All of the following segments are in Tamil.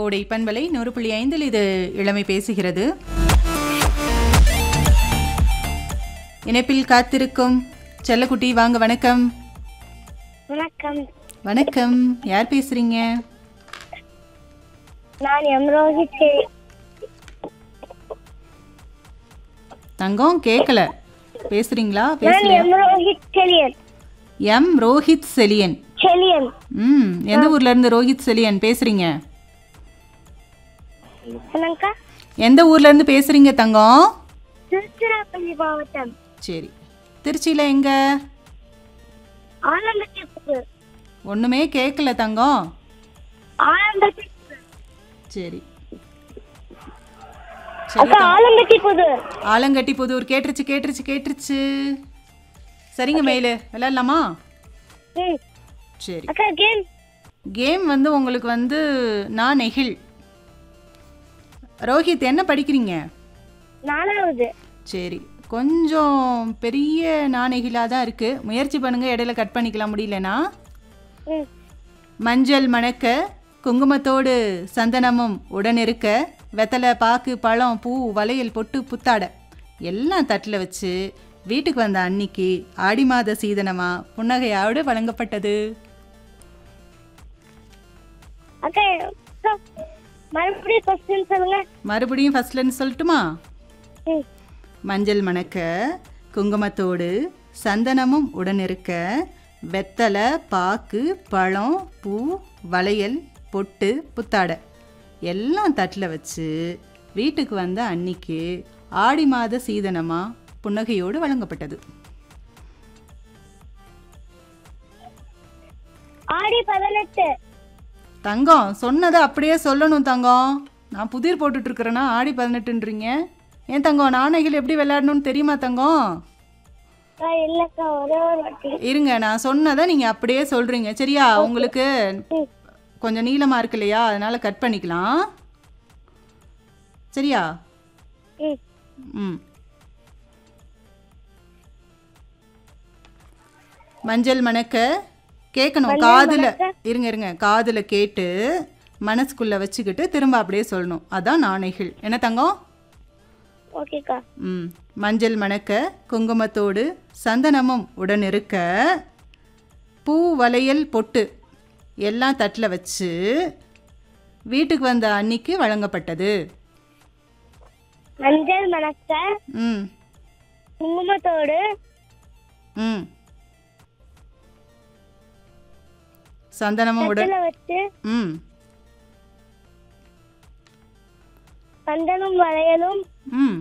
கோடை பண்பலை நூறு புள்ளி ஐந்தில் இது இளமை பேசுகிறது இணைப்பில் காத்திருக்கும் செல்லக்குட்டி வாங்க வணக்கம் வணக்கம் வணக்கம் யார் பேசுறீங்க நான் எம் ரோஹித் தங்கம் கேட்கல பேசுறீங்களா நான் பேசுறியா எம் ரோஹித் செலியன் எம் ரோஹித் செலியன் செலியன் ம் எந்த ஊர்ல இருந்து ரோஹித் செலியன் பேசுறீங்க என்னங்கக்கா எந்த ஊர்ல இருந்து பேசுறீங்க தங்கம் திருச்சிராப்பள்ளி மாவட்டம் சரி திருச்சியில எங்க ஆலங்கட்டி ஒண்ணுமே கேட்கல தங்கம் ஆலங்கட்டி சரி சரி அக்கா ஆலங்கட்டி புதூர் ஆலங்கட்டி புதூர் கேட்டுருச்சு கேட்டுருச்சு கேட்டுருச்சு சரிங்க மயிலு விளையாடலாமா ம் சரி அக்கா கேம் கேம் வந்து உங்களுக்கு வந்து நான் நெகிழ் ரோஹித் என்ன படிக்கிறீங்க நாலாவது சரி கொஞ்சம் பெரிய நாணெகிலாக தான் இருக்குது முயற்சி பண்ணுங்கள் இடையில கட் பண்ணிக்கலாம் முடியலனா ம் மஞ்சள் மணக்க குங்குமத்தோடு சந்தனமும் உடனிருக்க வெத்தலை பாக்கு பழம் பூ வளையல் பொட்டு புத்தாடை எல்லாம் தட்டில் வச்சு வீட்டுக்கு வந்த அன்னிக்கு ஆடி மாத சீதனமா புன்னகையோடு வழங்கப்பட்டது அக்கா அக்கா, மறுபடியும் கொஸ்டின் சொல்லுங்க மறுபடியும் ஃபர்ஸ்ட்லேருந்து சொல்லட்டுமா ம் மஞ்சள் மணக்க குங்குமத்தோடு சந்தனமும் உடனிருக்க வெத்தலை பாக்கு பழம் பூ வளையல் பொட்டு புத்தாடை எல்லாம் தட்டில் வச்சு வீட்டுக்கு வந்த அன்னிக்கு ஆடி மாத சீதனமா புன்னகையோடு வழங்கப்பட்டது ஆடி பதினெட்டு தங்கம் சொன்னதை அப்படியே சொல்லணும் தங்கம் நான் புதிர் போட்டுட்டு இருக்கிறேன்னா ஆடி பதினெட்டுன்றீங்க ஏன் தங்கம் நாணயங்கள் எப்படி விளையாடணும்னு தெரியுமா தங்கம் அக்கா இல்லக்கா ஒரே ஒரு வாட்டி இருங்க நான் சொன்னதை நீங்கள் அப்படியே சொல்கிறீங்க சரியா உங்களுக்கு ம் கொஞ்சம் நீளமாக இருக்கு இல்லையா அதனால் கட் பண்ணிக்கலாம் சரியா ம் ம் மஞ்சள் மணக்க கேட்கணும் காதில் இருங்க இருங்க காதில் கேட்டு மனசுக்குள்ளே வச்சுக்கிட்டு திரும்ப அப்படியே சொல்லணும் அதான் நாணைகள் என்ன தங்கம் ஓகேக்கா ம் மஞ்சள் மணக்க குங்குமத்தோடு சந்தனமும் உடன் இருக்க பூ வளையல் பொட்டு எல்லாம் தட்டில் வச்சு வீட்டுக்கு வந்த அன்னிக்கு வழங்கப்பட்டது மஞ்சள் மணக்க ம் குங்குமத்தோடு ம் சந்தனமும் உடன் தட்டில் வச்சு ம் சந்தனம் வளையலும் ம்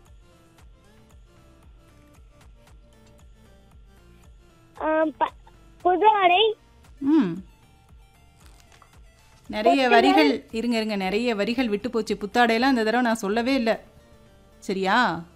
ஆம், ப- புது ஆடை ம் நிறைய வரிகள் இருங்க இருங்க நிறைய வரிகள் விட்டு போச்சு புத்தாடையெல்லாம் இந்த தடவை நான் சொல்லவே இல்லை சரியா